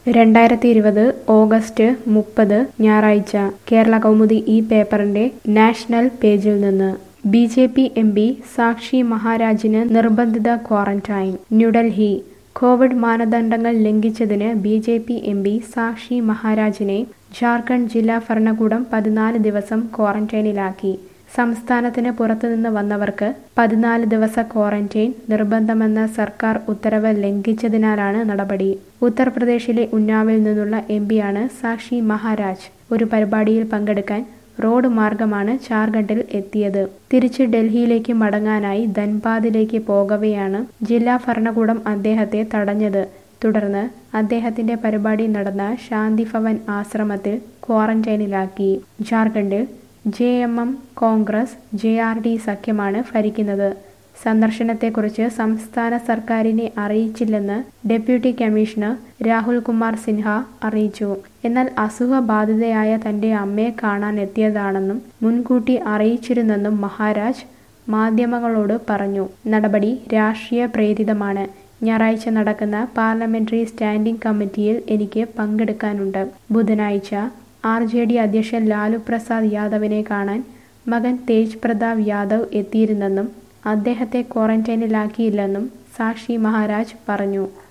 രണ്ടായിരത്തി ഇരുപത് ഓഗസ്റ്റ് മുപ്പത് ഞായറാഴ്ച കേരള കൗമുദി ഈ പേപ്പറിന്റെ നാഷണൽ പേജിൽ നിന്ന് B J P M P Sakshi മഹാരാജിന് നിർബന്ധിത ക്വാറന്റൈൻ ന്യൂഡൽഹി കോവിഡ് മാനദണ്ഡങ്ങൾ ലംഘിച്ചതിന് B J P M P Sakshi മഹാരാജിനെ ജാർഖണ്ഡ് ജില്ലാ ഭരണകൂടം പതിനാല് ദിവസം ക്വാറന്റൈനിലാക്കി സംസ്ഥാനത്തിന് പുറത്തുനിന്ന് വന്നവർക്ക് പതിനാല് ദിവസ ക്വാറന്റൈൻ നിർബന്ധമെന്ന സർക്കാർ ഉത്തരവ് ലംഘിച്ചതിനാലാണ് നടപടി ഉത്തർപ്രദേശിലെ ഉന്നാവിൽ നിന്നുള്ള എം പിയാണ് സാക്ഷി മഹാരാജ് ഒരു പരിപാടിയിൽ പങ്കെടുക്കാൻ റോഡ് മാർഗമാണ് ജാർഖണ്ഡിൽ എത്തിയത് തിരിച്ച് ഡൽഹിയിലേക്ക് മടങ്ങാനായി ധൻബാദിലേക്ക് പോകവെയാണ് ജില്ലാ ഭരണകൂടം അദ്ദേഹത്തെ തടഞ്ഞത് തുടർന്ന് അദ്ദേഹത്തിന്റെ പരിപാടി നടന്ന ശാന്തി ഭവൻ ആശ്രമത്തിൽ ക്വാറന്റൈനിലാക്കി ജാർഖണ്ഡിൽ J M M Congress J R D സഖ്യമാണ് ഭരിക്കുന്നത് സന്ദർശനത്തെക്കുറിച്ച് സംസ്ഥാന സർക്കാരിനെ അറിയിച്ചില്ലെന്ന് ഡെപ്യൂട്ടി കമ്മീഷണർ രാഹുൽ കുമാർ സിൻഹ അറിയിച്ചു എന്നാൽ അസുഖബാധിതയായ തന്റെ അമ്മയെ കാണാൻ എത്തിയതാണെന്നും മുൻകൂട്ടി അറിയിച്ചിരുന്നെന്നും മഹാരാജ് മാധ്യമങ്ങളോട് പറഞ്ഞു നടപടി രാഷ്ട്രീയ പ്രേരിതമാണ് ഞായറാഴ്ച നടക്കുന്ന പാർലമെന്ററി സ്റ്റാൻഡിംഗ് കമ്മിറ്റിയിൽ എനിക്ക് പങ്കെടുക്കാനുണ്ട് ബുധനാഴ്ച ആർ ജെ ഡി അധ്യക്ഷൻ ലാലു പ്രസാദ് യാദവിനെ കാണാൻ മകൻ തേജ് പ്രതാപ് യാദവ് എത്തിയിരുന്നെന്നും അദ്ദേഹത്തെ ക്വാറന്റൈനിലാക്കിയില്ലെന്നും സാക്ഷി മഹാരാജ് പറഞ്ഞു